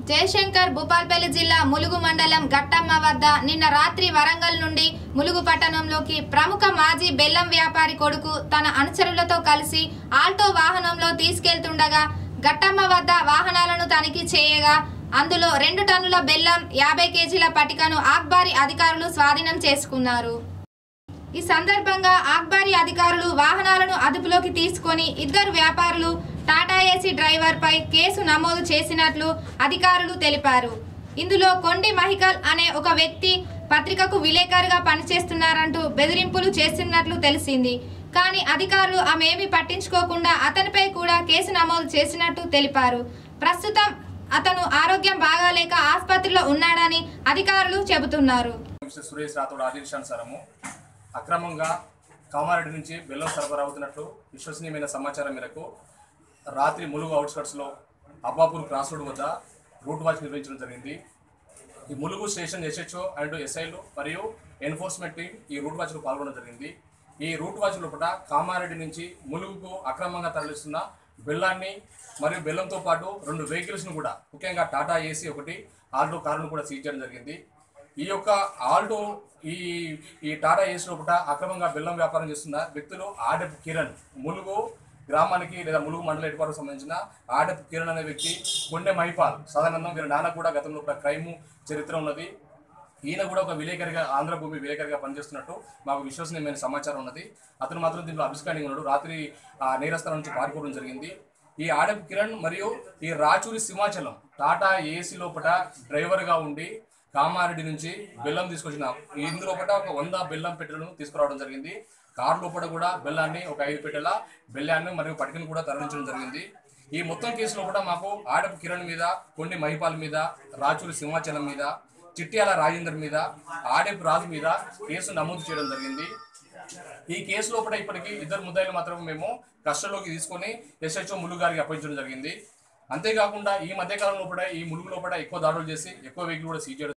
జయశంకర్ భూపాల్పల్లి జిల్లా ములుగు మండలం గట్టమ్మ వద్ద నిన్న రాత్రి వరంగల్ నుండి ములుగు పట్టణంలోకి ప్రముఖ మాజీ బెల్లం వ్యాపారి కొడుకు తన అనుచరులతో కలిసి ఆల్టో వాహనంలో తీసుకెళ్తుండగా గట్టమ్మ వద్ద వాహనాలను తనిఖీ చేయగా అందులో రెండు టన్నుల బెల్లం యాభై కేజీల పటికను ఆక్బారి అధికారులు స్వాధీనం చేసుకున్నారు ఈ సందర్భంగా ఆక్బారీ అధికారులు వాహనాలను అదుపులోకి తీసుకొని ఇద్దరు వ్యాపారులు టాటా ఏసీ డ్రైవర్ పై కేసు నమోదు చేసినట్లు అధికారులు తెలిపారు ఇందులో కొండి మహికల్ అనే ఒక వ్యక్తి పత్రికకు విలేకరుగా పనిచేస్తున్నారంటూ బెదిరింపులు చేస్తున్నట్లు తెలిసింది కానీ అధికారులు ఆమెమీ పట్టించుకోకుండా అతనిపై కూడా కేసు నమోదు చేసినట్టు తెలిపారు ప్రస్తుతం అతను ఆరోగ్యం బాగాలేక ఆసుపత్రిలో ఉన్నాడని అధికారులు చెబుతున్నారు మిస్టర్ సురేష్ రాథోడ్ ఆదేశానుసారము అక్రమంగా కామారెడ్డి నుంచి బెల్లం సరఫరా అవుతున్నట్లు విశ్వసనీయమైన సమాచారం మేరకు రాత్రి ములుగు అవుట్స్కట్స్లో అబ్బాపూర్ క్రాస్ రోడ్ వద్ద రూట్ వాచ్ నిర్వహించడం జరిగింది ఈ ములుగు స్టేషన్ ఎస్హెచ్ఓ అండ్ ఎస్ఐలు మరియు ఎన్ఫోర్స్మెంట్ టీం ఈ రూట్ వాచ్లో పాల్గొనడం జరిగింది ఈ రూట్ వాచ్ లోపల కామారెడ్డి నుంచి ములుగుకు అక్రమంగా తరలిస్తున్న బెల్లాన్ని మరియు బెల్లంతో పాటు రెండు వెహికల్స్ను కూడా ముఖ్యంగా టాటా ఏసీ ఒకటి ఆల్టో కారును కూడా సీజ్ చేయడం జరిగింది ఈ యొక్క ఆల్టో ఈ ఈ టాటా ఏసీ లోపల అక్రమంగా బెల్లం వ్యాపారం చేస్తున్న వ్యక్తులు ఆడప్ కిరణ్ ములుగు గ్రామానికి లేదా ములుగు మండల హెడ్క్వార్టర్ సంబంధించిన ఆడప్ కిరణ్ అనే వ్యక్తి కొండె మహిపాల్ సాధారణంగా వీరి నాన్న కూడా గతంలో ఒక క్రైమ్ చరిత్ర ఉన్నది ఈయన కూడా ఒక విలేకరిగా ఆంధ్రభూమి విలేకరిగా పనిచేస్తున్నట్టు మాకు విశ్వసనీయమైన సమాచారం ఉన్నది అతను మాత్రం దీంట్లో అభిస్కాండింగ్ ఉన్నాడు రాత్రి ఆ నేరస్థలం నుంచి పారిపోవడం జరిగింది ఈ ఆడప్ కిరణ్ మరియు ఈ రాచూరి సింహాచలం టాటా ఏసీ లోపల డ్రైవర్గా ఉండి కామారెడ్డి నుంచి బెల్లం తీసుకొచ్చిన ఇందులో ఒకట ఒక వంద బెల్లం పెట్టెలను తీసుకురావడం జరిగింది కారు లోపల కూడా బెల్లాన్ని ఒక ఐదు పెట్టెల బెల్లాన్ని మరియు పటికను కూడా తరలించడం జరిగింది ఈ మొత్తం కేసులో కూడా మాకు ఆడపు కిరణ్ మీద కొండి మహిపాల్ మీద రాచూరి సింహాచలం మీద చిట్యాల రాజేందర్ మీద ఆడపు రాజు మీద కేసు నమోదు చేయడం జరిగింది ఈ కేసు లోపల ఇప్పటికీ ఇద్దరు ముద్దాయిలు మాత్రం మేము కస్టడీలోకి తీసుకొని ఎస్హెచ్ఓ ములుగు గారికి అప్పగించడం జరిగింది అంతేకాకుండా ఈ మధ్యకాలం లోపల ఈ ములుగు లోపల ఎక్కువ దాడులు చేసి ఎక్కువ వెహికల్ కూడా సీజ్ చేయడం